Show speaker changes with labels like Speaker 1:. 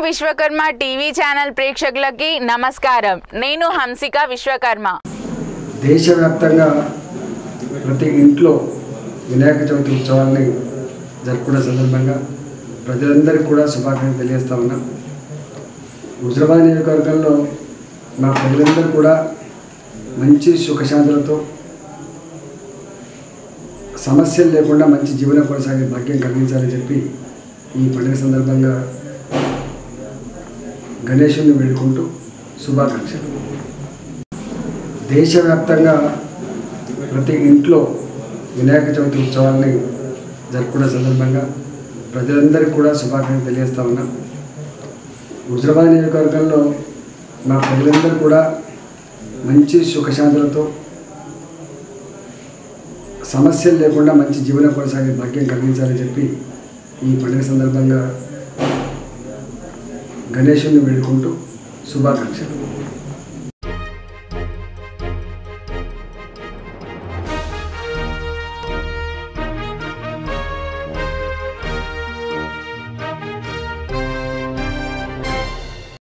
Speaker 1: Vishwakarma TV channel ప్రేక్షకులకి నమస్కారం నేను హంసిక విశ్వకర్మ
Speaker 2: దేశవ్యాప్తంగా ప్రతి ఇంట్లో వినాయక చవితి ఉత్సవాల్ని జరుపుకునే సందర్భంగా ప్రజలందరికీ కూడా శుభాకాంక్షలు తెలియజేస్తా ఉన్నాం హుజరాబాద్ నియోజకవర్గంలో మా ప్రజలందరూ కూడా మంచి సుఖశాంతులతో సమస్యలు లేకుండా మంచి జీవనం కొనసాగే భాగ్యం కలిగించాలని చెప్పి ఈ పండుగ సందర్భంగా గణేశుని వేడుకుంటూ శుభాకాంక్షలు దేశవ్యాప్తంగా ప్రతి ఇంట్లో వినాయక చవితి ఉత్సవాల్ని జరుపుకునే సందర్భంగా ప్రజలందరికీ కూడా శుభాకాంక్షలు తెలియజేస్తా ఉన్నాం హుజరాబాద్ నియోజకవర్గంలో మా ప్రజలందరూ కూడా మంచి సుఖశాంతులతో సమస్యలు లేకుండా మంచి జీవనం కొనసాగే భాగ్యం కలిగించాలని చెప్పి ఈ పండుగ సందర్భంగా గణేశుని వేడుకుంటూ శుభాకాంక్షలు